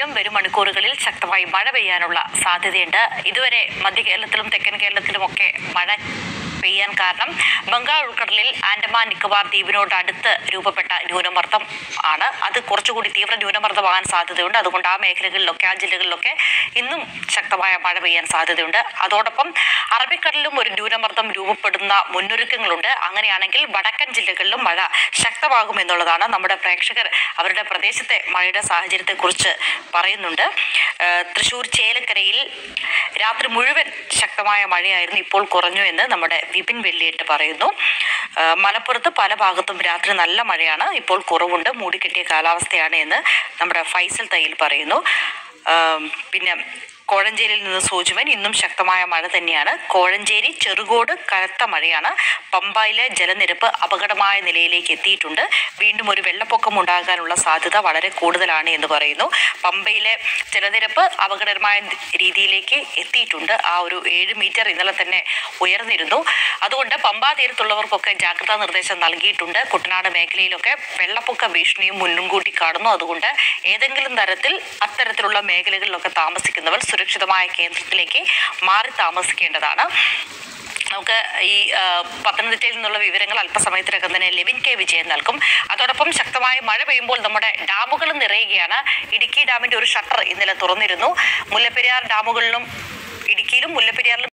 ജില്ലകളിലും വരും മണിക്കൂറുകളിൽ ശക്തമായി മഴ പെയ്യാനുള്ള സാധ്യതയുണ്ട് ഇതുവരെ മധ്യ കേരളത്തിലും തെക്കൻ കേരളത്തിലുമൊക്കെ മഴ പെയ്യാൻ കാരണം ബംഗാൾ ഉൾക്കടലിൽ ആൻഡമാൻ നിക്കോബാർ ദ്വീപിനോട് അടുത്ത് രൂപപ്പെട്ട ന്യൂനമർദ്ദം ആണ് അത് കുറച്ചുകൂടി തീവ്ര ന്യൂനമർദ്ദമാകാൻ സാധ്യതയുണ്ട് അതുകൊണ്ട് ആ മേഖലകളിലൊക്കെ ആ ജില്ലകളിലൊക്കെ ഇന്നും ശക്തമായ മഴ പെയ്യാൻ സാധ്യതയുണ്ട് അതോടൊപ്പം അറബിക്കടലിലും ഒരു ന്യൂനമർദ്ദം രൂപപ്പെടുന്ന മുന്നൊരുക്കങ്ങളുണ്ട് അങ്ങനെയാണെങ്കിൽ വടക്കൻ ജില്ലകളിലും മഴ ശക്തമാകുമെന്നുള്ളതാണ് നമ്മുടെ പ്രേക്ഷകർ അവരുടെ പ്രദേശത്തെ മഴയുടെ സാഹചര്യത്തെക്കുറിച്ച് പറയുന്നുണ്ട് ഏഹ് തൃശൂർ ചേലക്കരയിൽ രാത്രി മുഴുവൻ ശക്തമായ മഴയായിരുന്നു ഇപ്പോൾ കുറഞ്ഞു എന്ന് നമ്മുടെ വിപിൻ വെള്ളിയിട്ട് പറയുന്നു ഏഹ് മലപ്പുറത്ത് പല ഭാഗത്തും രാത്രി നല്ല മഴയാണ് ഇപ്പോൾ കുറവുണ്ട് മൂടിക്കെട്ടിയ കാലാവസ്ഥയാണ് എന്ന് നമ്മുടെ ഫൈസൽ തയ്യിൽ പറയുന്നു ഏഹ് പിന്നെ കോഴഞ്ചേരിയിൽ നിന്ന് സൂചിവൻ ഇന്നും ശക്തമായ മഴ തന്നെയാണ് കോഴഞ്ചേരി ചെറുകോട് കനത്ത മഴയാണ് പമ്പയിലെ ജലനിരപ്പ് അപകടമായ നിലയിലേക്ക് എത്തിയിട്ടുണ്ട് വീണ്ടും ഒരു വെള്ളപ്പൊക്കം ഉണ്ടാകാനുള്ള സാധ്യത വളരെ കൂടുതലാണ് എന്ന് പറയുന്നു പമ്പയിലെ ജലനിരപ്പ് അപകടകരമായ രീതിയിലേക്ക് എത്തിയിട്ടുണ്ട് ആ ഒരു ഏഴ് മീറ്റർ ഇന്നലെ തന്നെ ഉയർന്നിരുന്നു അതുകൊണ്ട് പമ്പാ തീരത്തുള്ളവർക്കൊക്കെ ജാഗ്രതാ നിർദ്ദേശം നൽകിയിട്ടുണ്ട് കുട്ടനാട് മേഖലയിലൊക്കെ വെള്ളപ്പൊക്ക ഭീഷണിയും മുൻകൂട്ടി കാണുന്നു അതുകൊണ്ട് ഏതെങ്കിലും തരത്തിൽ അത്തരത്തിലുള്ള മേഖലകളിലൊക്കെ താമസിക്കുന്നവർ സുരക്ഷിതമായ കേന്ദ്രത്തിലേക്ക് മാറി താമസിക്കേണ്ടതാണ് നമുക്ക് ഈ ആ, പത്തനംതിട്ടയിൽ നിന്നുള്ള വിവരങ്ങൾ അല്പസമയത്തിനകം തന്നെ ലെവിൻ കെ വിജയൻ നൽകും അതോടൊപ്പം ശക്തമായ മഴ പെയ്യുമ്പോൾ നമ്മുടെ ഡാമുകൾ നിറയുകയാണ് ഇടുക്കി ഡാമിന്റെ ഒരു ഷട്ടർ ഇന്നലെ തുറന്നിരുന്നു മുല്ലപ്പെരിയാർ ഡാമുകളിലും ഇടുക്കിയിലും മുല്ലപ്പെരിയാറിലും